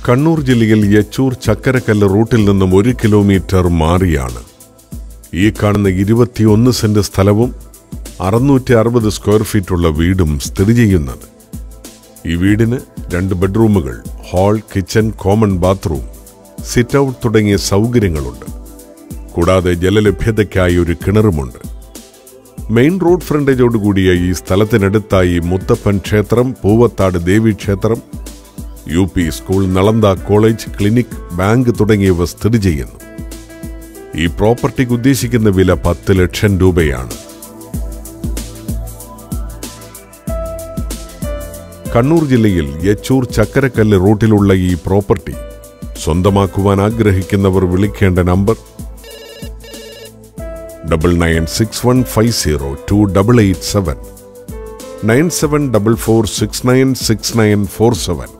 കണ്ണൂർ ജില്ലയിൽ യച്ചൂർ ചക്കരക്കല്ല് റൂട്ടിൽ നിന്നും ഒരു കിലോമീറ്റർ മാറിയാണ് ഈ കാണുന്ന ഇരുപത്തിയൊന്ന് സെന്റ് സ്ഥലവും അറുന്നൂറ്റി അറുപത് സ്ക്വയർ ഫീറ്റുള്ള വീടും സ്ഥിതി ചെയ്യുന്നത് ഈ വീടിന് രണ്ട് ബെഡ്റൂമുകൾ hall kitchen common bathroom sit out തുടങ്ങിയ സൗകര്യങ്ങളുണ്ട് കൂടാതെ ജലലഭ്യതയ്ക്കായി ഒരു കിണറുമുണ്ട് മെയിൻ റോഡ് ഫ്രണ്ടേജോടുകൂടിയ ഈ സ്ഥലത്തിനടുത്തായി മുത്തപ്പൻ ക്ഷേത്രം പൂവത്താട് ദേവി ക്ഷേത്രം U P school Nalanda college clinic bank തുടങ്ങിയവ സ്ഥിതി ചെയ്യുന്നു ഈ പ്രോപ്പർട്ടിക്ക് ഉദ്ദേശിക്കുന്ന വില പത്ത് ലക്ഷം രൂപയാണ് കണ്ണൂർ ജില്ലയിൽ യച്ചൂർ ചക്കരക്കല്ല് റൂട്ടിലുള്ള ഈ പ്രോപ്പർട്ടി സ്വന്തമാക്കുവാൻ ആഗ്രഹിക്കുന്നവർ വിളിക്കേണ്ട number double nine six one five zero two double eight seven nine seven double four six nine six nine four seven